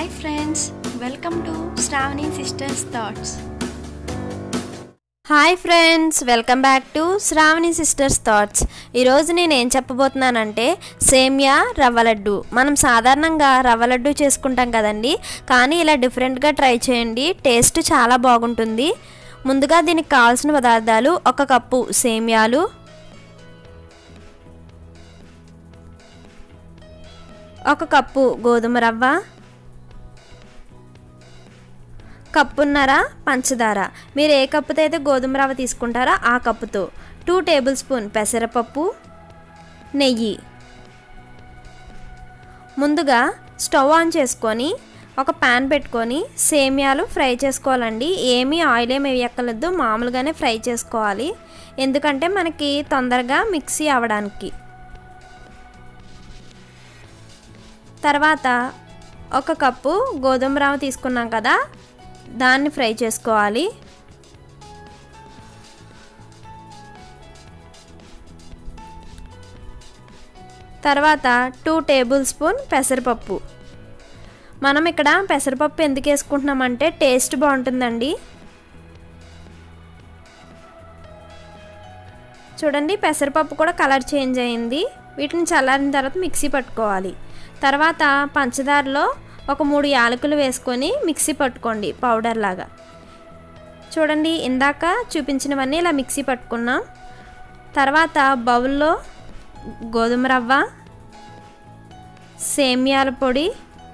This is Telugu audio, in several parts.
hi friends welcome to Shravani Sisters Thoughts hi friends welcome back to Shravani Sisters Thoughts ఈరోజు నేను ఏం చెప్పబోతున్నానంటే సేమియా రవ్వ లడ్డు మనం సాధారణంగా రవ్వ లడ్డు చేసుకుంటాం కదండి కానీ ఇలా డిఫరెంట్గా ట్రై చేయండి టేస్ట్ చాలా బాగుంటుంది ముందుగా దీనికి కావాల్సిన పదార్థాలు ఒక కప్పు సేమియాలు ఒక కప్పు గోధుమ రవ్వ కప్పున్నర పంచదార మీరు ఏ కప్పుతో అయితే గోధుమ రవ్వ తీసుకుంటారో ఆ కప్పుతో టూ టేబుల్ స్పూన్ పెసరపప్పు నెయ్యి ముందుగా స్టవ్ ఆన్ చేసుకొని ఒక ప్యాన్ పెట్టుకొని సేమియాలు ఫ్రై చేసుకోవాలండి ఏమీ ఆయిల్ ఏమి వేయక్కర్లేదు మామూలుగానే ఫ్రై చేసుకోవాలి ఎందుకంటే మనకి తొందరగా మిక్సీ అవ్వడానికి తర్వాత ఒక కప్పు గోధుమ రవ్వ తీసుకున్నాం కదా దాన్ని ఫ్రై చేసుకోవాలి తర్వాత టూ టేబుల్ స్పూన్ పెసరపప్పు మనం ఇక్కడ పెసరపప్పు ఎందుకు వేసుకుంటున్నామంటే టేస్ట్ బాగుంటుందండి చూడండి పెసరపప్పు కూడా కలర్ చేంజ్ అయింది వీటిని చల్లారిన తర్వాత మిక్సీ పట్టుకోవాలి తర్వాత పంచదారలో ఒక మూడు యాలకులు వేసుకొని మిక్సీ పట్టుకోండి పౌడర్ లాగా చూడండి ఇందాక చూపించినవన్నీ ఇలా మిక్సీ పట్టుకున్నాం తర్వాత బౌల్లో గోధుమ రవ్వ సేమియాల పొడి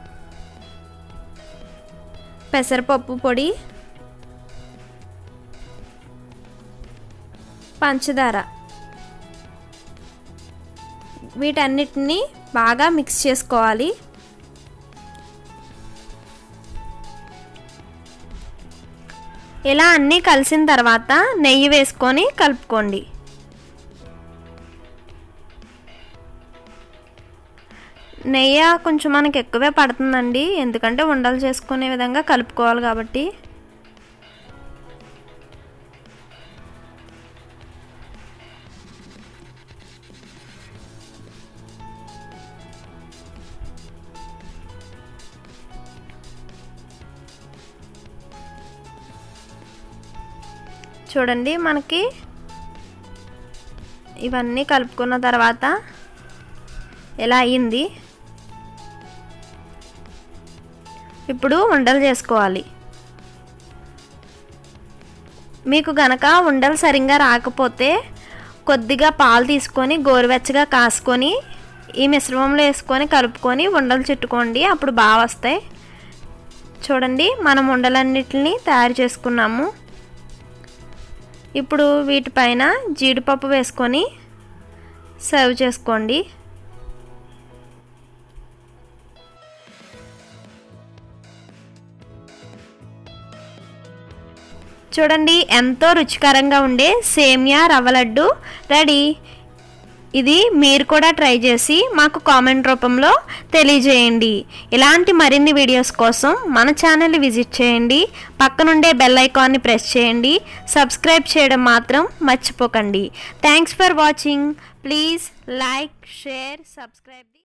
పెసరపప్పు పొడి పంచదార వీటన్నిటిని బాగా మిక్స్ చేసుకోవాలి ఇలా అన్నీ కలిసిన తర్వాత నెయ్యి వేసుకొని కలుపుకోండి నెయ్యి కొంచెం మనకి ఎక్కువే పడుతుందండి ఎందుకంటే ఉండలు చేసుకునే విధంగా కలుపుకోవాలి కాబట్టి చూడండి మనకి ఇవన్నీ కలుపుకున్న తర్వాత ఎలా అయ్యింది ఇప్పుడు ఉండలు చేసుకోవాలి మీకు గనక ఉండలు సరిగ్గా రాకపోతే కొద్దిగా పాలు తీసుకొని గోరువెచ్చగా కాసుకొని ఈ మిశ్రమంలో వేసుకొని కలుపుకొని ఉండలు చుట్టుకోండి అప్పుడు బాగా వస్తాయి చూడండి మనం ఉండలన్నిటిని తయారు చేసుకున్నాము ఇప్పుడు వీటిపైన జీడిపప్పు వేసుకొని సర్వ్ చేసుకోండి చూడండి ఎంతో రుచికరంగా ఉండే సేమియా రవ్వ లడ్డు రెడీ ఇది మీరు కూడా ట్రై చేసి మాకు కామెంట్ రూపంలో తెలియజేయండి ఇలాంటి మరిన్ని వీడియోస్ కోసం మన ఛానల్ విజిట్ చేయండి పక్కనుండే బెల్ ఐకాన్ని ప్రెస్ చేయండి సబ్స్క్రైబ్ చేయడం మాత్రం మర్చిపోకండి thanks for watching please like share subscribe